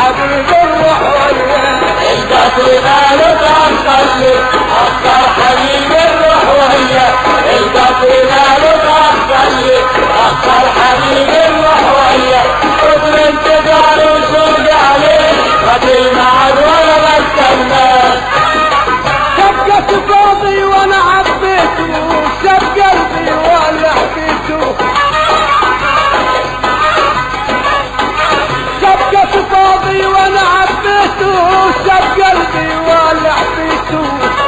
حبيب الروح وياه القطر ماله تعصلي أكثر حبيب الروح وياه القطر ماله تعصلي أكثر حبيب الروح وياه قدر انتظار وشوق عليه خد المعاد ولا بستناه شبكة فاضي وانا عبيته شب قلبي ولا حبيته شبكة فاضي وانا عبيته شب قلبي ولا حبيته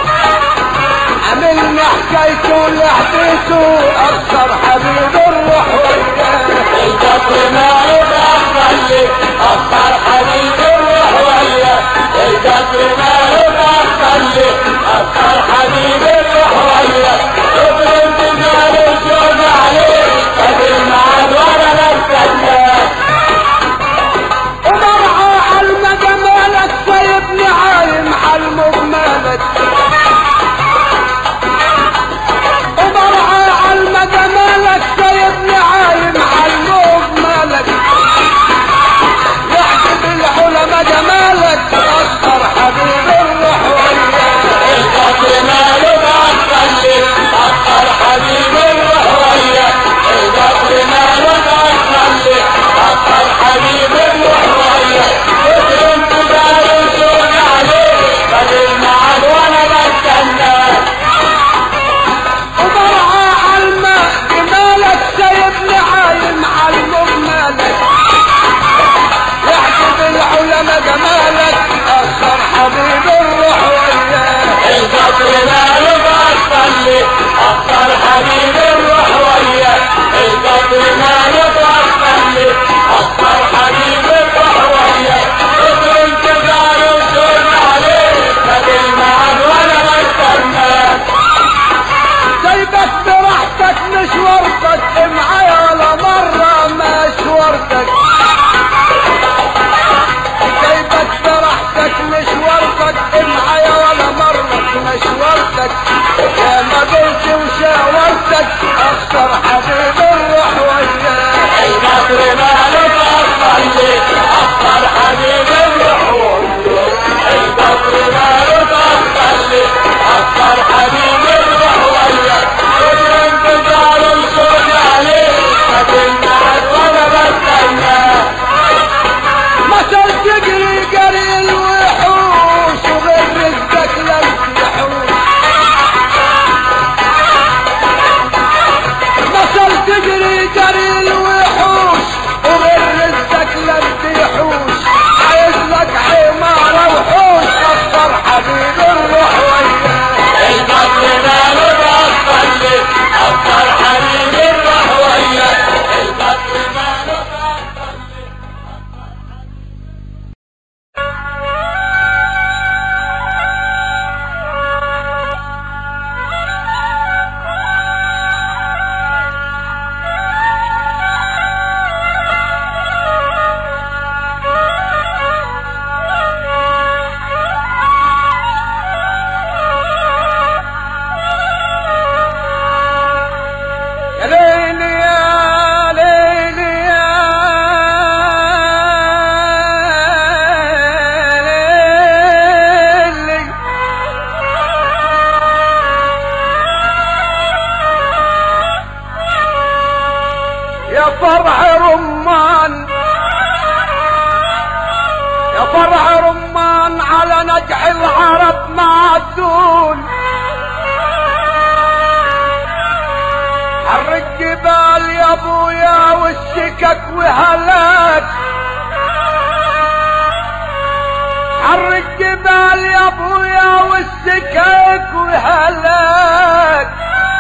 عملنا حكايته لحبيته اكثر حبيب الروح وياه القطر ماله تعصلي أكثر حبيب الروح وياه القطر ماله تعصلي أكثر حبيب الروح وياه قدر انتظار وشوق عليه خد المعاد ولا بستناه ومرعى علم جمالك سايبني عايم حلمه بمالك ومرعى علم جمالك سايبني عايم حلمه بمالك يحسب العلماء جمالك اكثر حبيب الروح وياه القطر ماله تعصلي أكثر حبيب الروح وياه القطر ماله تعصلي أكثر حبيب الروح وياه قدر انتظار وشوق عليه خد المعاد ولا بستناه ومرعى علم جمالك سايبني عايم حلمه بمالك يحسب العلماء جمالك اكثر حبيب الروح وياه القطر ماله تعصلي أكثر حبيب الروح وياه القطر ماله تعصلي أكثر حبيب الروح وياه قدر انتظار وشوق عليه خد المعاد ولا بستناه سايبك براحتك مشورتك معايا ولا مرة مشورتك سايبك براحتك مشورتك معايا ولا مرة مشورتك يا ما قلت وشاورتك اخسر حبيب الروح وياه القطر ماله تعصلي أكثر حبيب الروح وياه القطر ماله تعصلي أكثر حبيب الروح وياه قدر انتظار وشوق عليه خد المعاد ولا بستناه مثل تجري جري الوحوش وغير رزقك لم تحوش مثل تجري جري الوحوش وغير رزقك لم تحوش عايز لك عمارة وحوش اكثر حبيب الروح وياه القطر ماله تعصلي أكثر حبيب الروح وياه القطر ماله تعصلي يا ليلي يا ليلي يا ليلي يا فرح رمان يا فرح رمان على نجع العرب معدول حر الجبال يا ابويا والسكك وهلاك حر الجبال يا ابويا والسكك وهلاك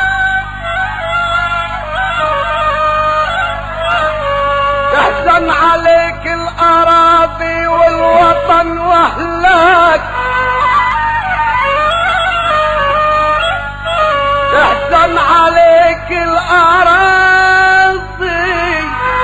تحزن عليك الاراضي والوطن واهلاك تحزن عليك الأراضي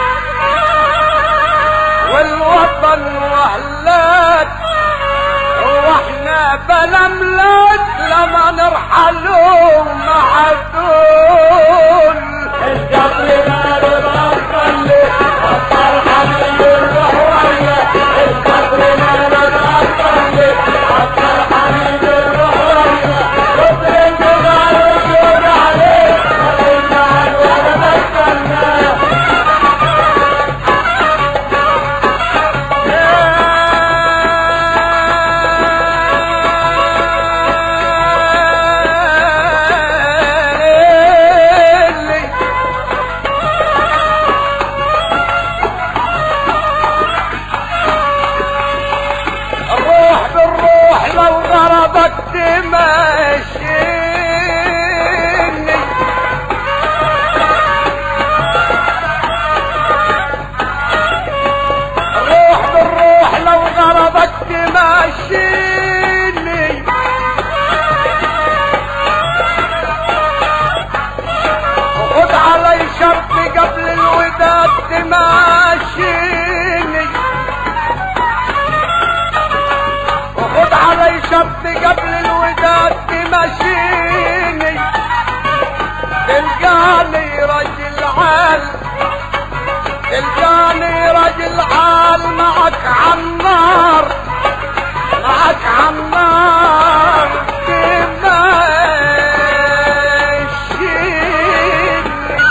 والوطن واهلاك واحنا بنملك لما نرحلوا مع دول القطر ماله تعصلي أكثر حبيب الروح وياه القطر تلقاني راجل حال معك عالنار معك عالنار تمشيني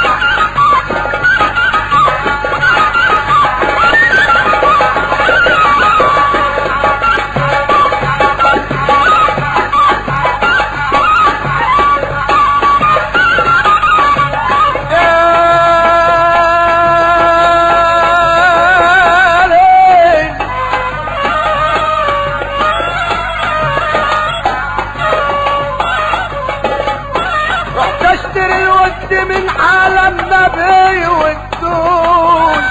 يا ليل رحت اشتري الود من عالم نبي والدون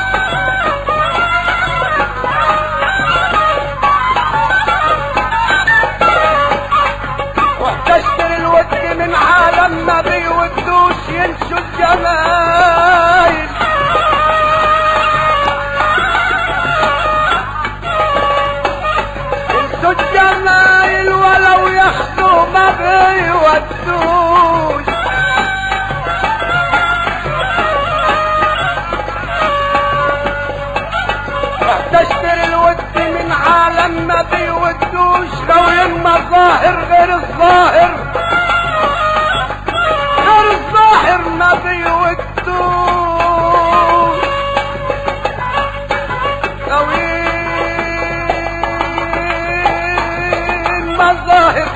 رحت اشتري الود من عالم نبي والدوش ينشوا الجمايل ينشوا الجمايل ولو ياخدوا ما بيودوش رحت اشتري الود من عالم ما بيودوش لو يما ظاهر غير الظاهر غير الظاهر ما بيودوش لو يما ظاهر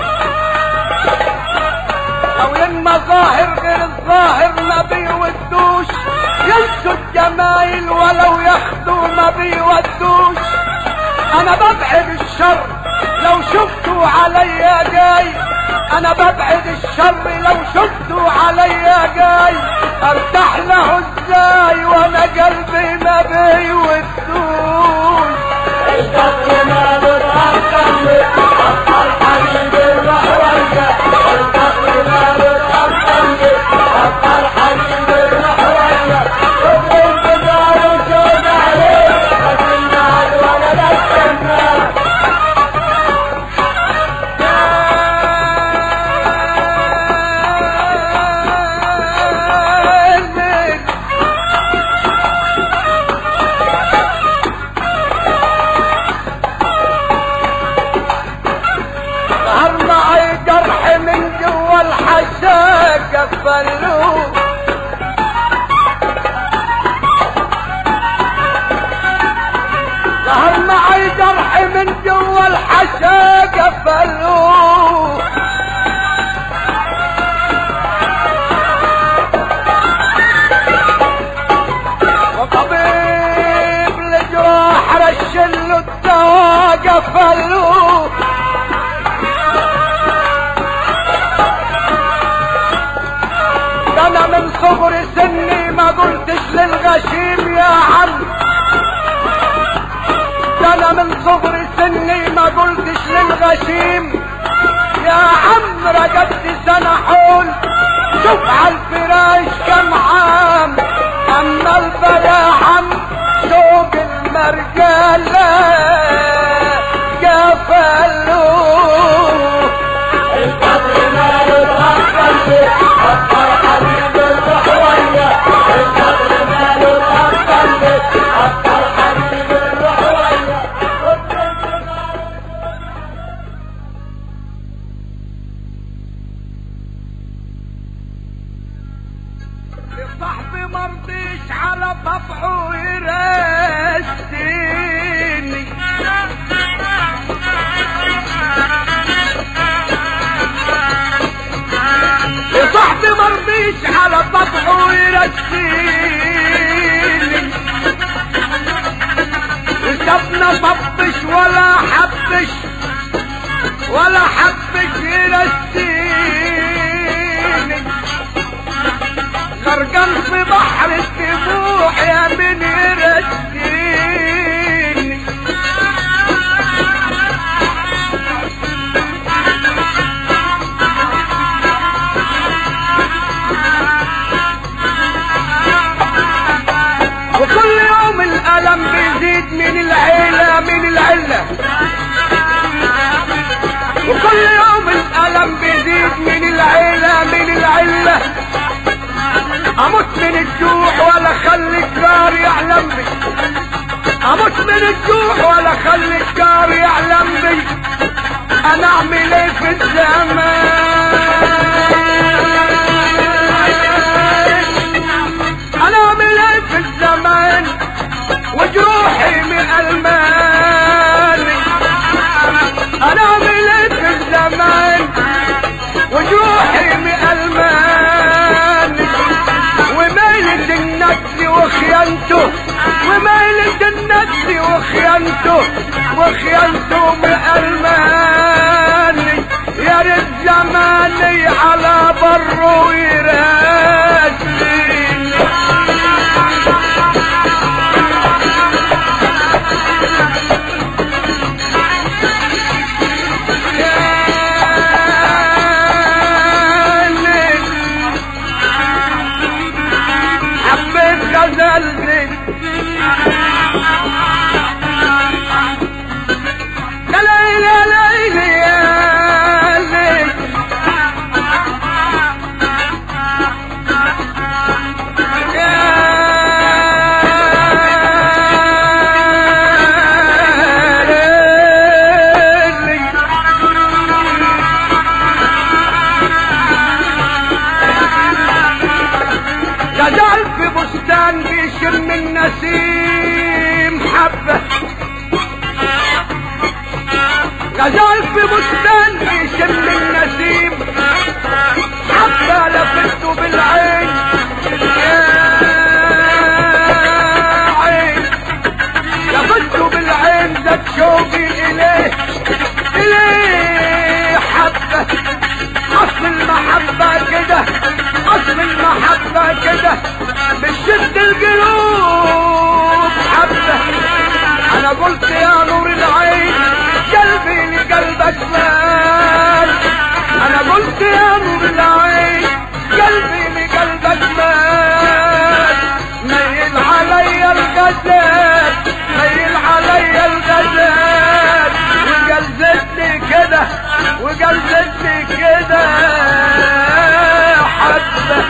لو يما ظاهر غير الظاهر ما بيودوش ينسوا الجمايل ولو ياخدوا ما بيودوش انا ببعد الشر لو شفتوا عليا جاي انا ببعد الشر لو شفتوا عليا جاي ارتاح له ازاي وانا قلبي ما بيودوش القدر ماله اتأخر أكثر حبيب الرحوية القدر ماله اتأخر أكثر حبيب الرحوية كل انتظار وجود عليه بس النار ولا نستنى ظهر معي جرح من جوا الحشا قفلوه ظهر معي جرح من جوا الحشا قفلوه وطبيب الجراح رشله الدواء قفلوه ده انا من صغر سني ما قلتش للغشيم يا عم ده انا من صغر سني ما قلتش للغشيم يا عم رقدت سنة حول شوف عالفراش كم عام اما البلا عم شوق المرجلة قفلوه القدر ماله اتأخر أكثر حبيب الرحوية القدر ماله اتأخر أكثر حبيب الرحوية كل انتظار صاحبي مرضيش على طبعه يرستيني يا صاحبي مرضيش على طبعه يرستيني وسابنا طبش ولا حبش ولا حبش يرستيني غرقان في بحر الدموع يا من يرسيني وكل يوم الألم بيزيد من العيلة من العلة وكل يوم الألم بيزيد من العيلة من العلة اموت من الجوع ولا خلي الجار يعلم بي اموت من الجوع ولا خلي الجار يعلم بي انا اعمل ايه في الزمان انا اعمل ايه في الزمان وجروحي من الماني انا اعمل ايه في الزمان وجروحي من الماني وميلة النسل وخيانته وميلة النسل وخيانته وخيانته من الماني يا ريت زماني على بره يراسلني حبيت غزلتي يا ليلى يا ليلى يا ليلى يا ليلى غزال في بستان بيشم النسيم حبة غزال في بستان بيشم النسيم حبة لفته بالعين يا عين لفته بالعين زاد شوقي إليه إليه حبة أصل المحبة كده أصل المحبة كده بتشد القلوب حبة أنا قلت يا نور العين قلبي لقلبك مال أنا قلت يا نور العين قلبي لقلبك مال ميل علي الغزال ميل علي الغزال وجلدتني كده وجلدتني كده حبة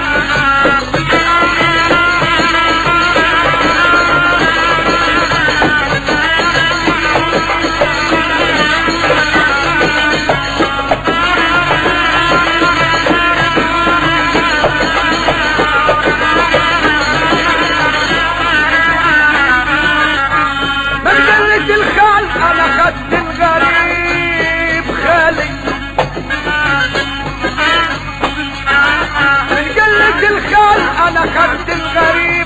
من قلة الخال انا خدت الغريب خالي من قلة الخال انا خدت الغريب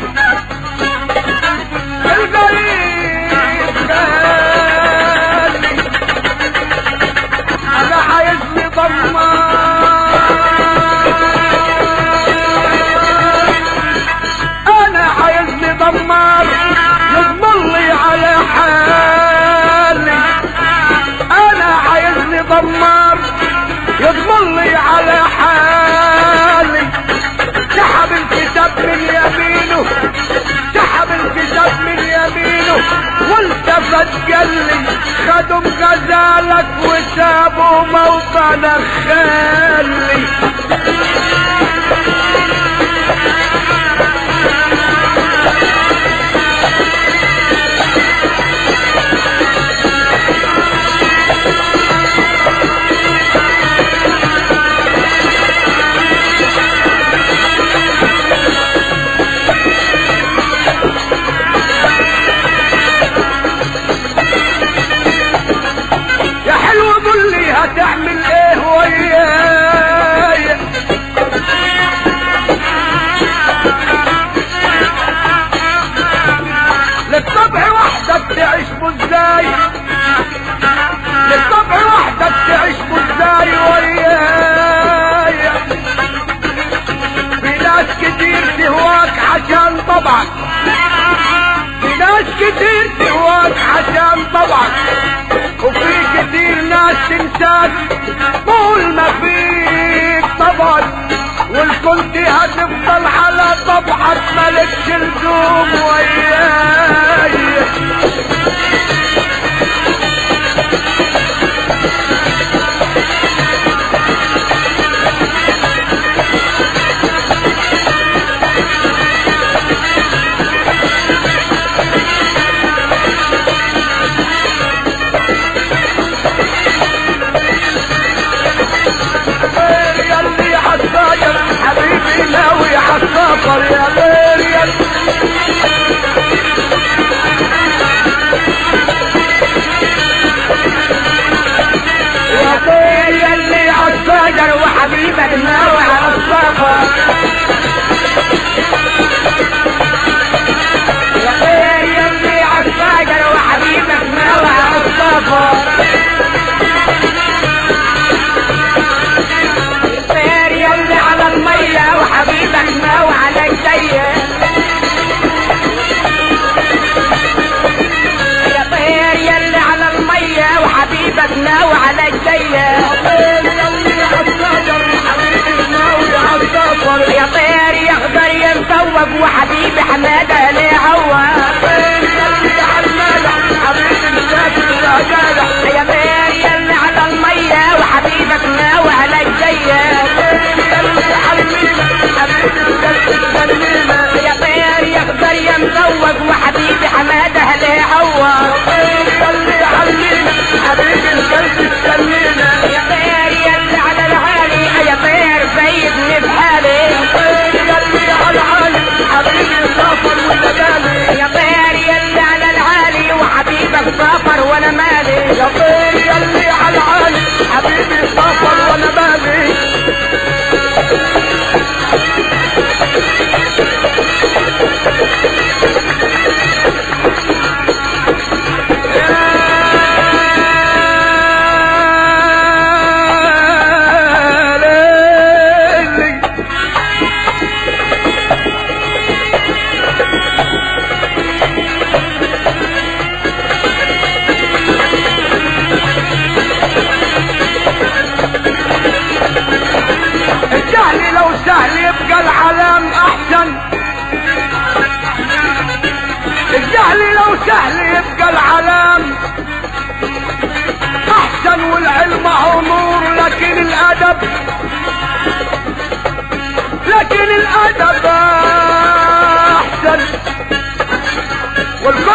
الغريب خالي انا عايزني ضمان انا عايزني ضمار يضمن لي على حالي انا عايزني ضمار يضمن لي على حالي سحب الكتاب من يمينه سحب الكتاب من يمينه والتفت قال لي خدم غزالك وسابوا موطن خالي يا حلو قول لي هتعمل ايه وياي للطبع وحدك تعيش ازاي للطبع وحدك تعيش ازاي وياي في ناس كتير تهواك عشان طبعك في ناس كتير تهواك عشان طبعك وفي كتير ناس تنساك طول ما فيك طبعك والكنت هتفضل على طبعك ملكش لزوم وياي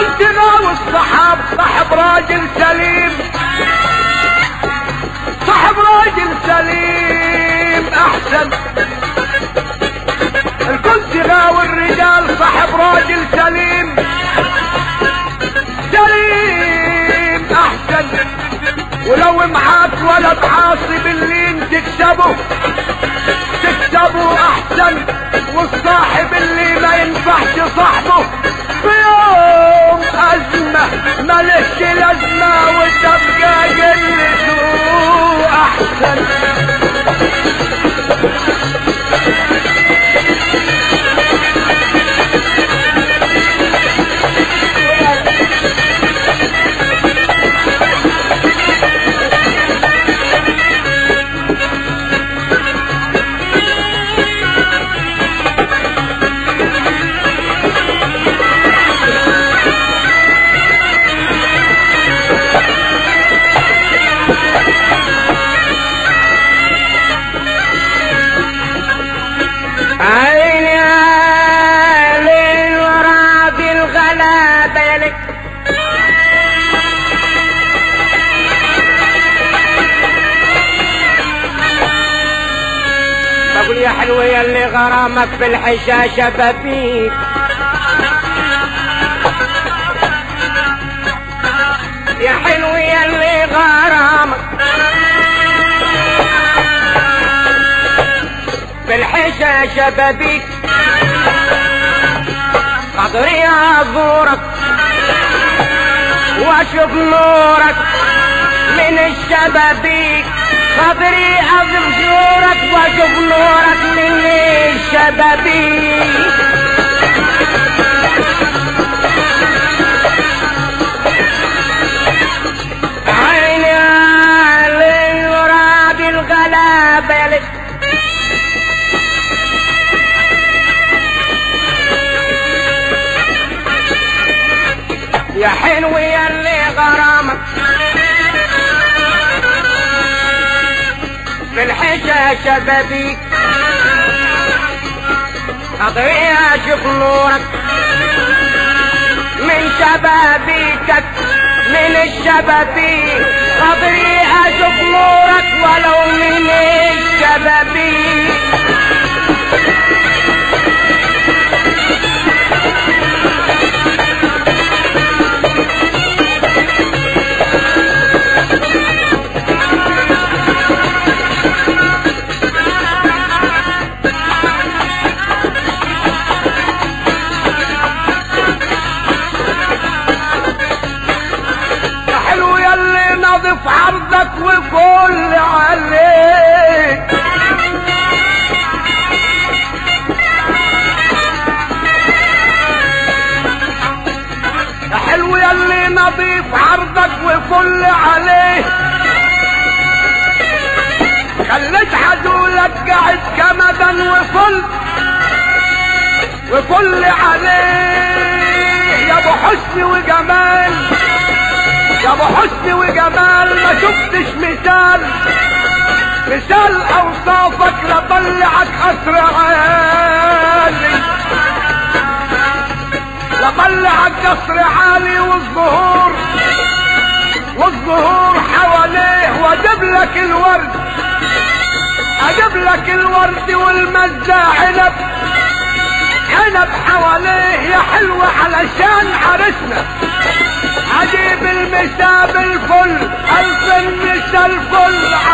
قلت ناوي الصحاب صاحب راجل سليم صاحب راجل سليم احسن الكنت غاوي الرجال صاحب راجل سليم سليم احسن ولو معاك ولد عاصي باللين تكسبه تكسبه احسن والصاحب اللي ما ينفعش صاحبه في يوم ازمة ملهش لازمة وتبقى قلته احسن عيني علي وراضي الغلابة لك بقول يا حلوة يا اللي غرامك في الحشاشة ببيك يا حلو يا اللي غرامك في الحشاشة ببيك قدري أزورك واشوف نورك من الشبابيك قدري أزف زورك واشوف نورك من الشبابيك عيني علي وراد الغلابة لك يا حلو يا اللي غرامك في الحشاشة ببيك أضيع أشوف نورك من شبابيكك من الشبابيك قدري أشوف نورك ولو من الشبابيك يا حلو يلي نظف عرضك وكل عليك يا حلو يلي نظيف عرضك وكل عليه خليت عدولك قاعد كمدا وكل وكل عليه يا ابو حسن وجمال يا ابو حسن وجمال ما شفتش مثال مثال اوصافك لطلعك اسرع عالي لطلعك قصر عالي والظهور والظهور حواليه واجيب لك الورد اجيب لك الورد والمزة عنب عنب حواليه يا حلوة علشان عرسنا عجيب المسا بالفل الف المسا الفل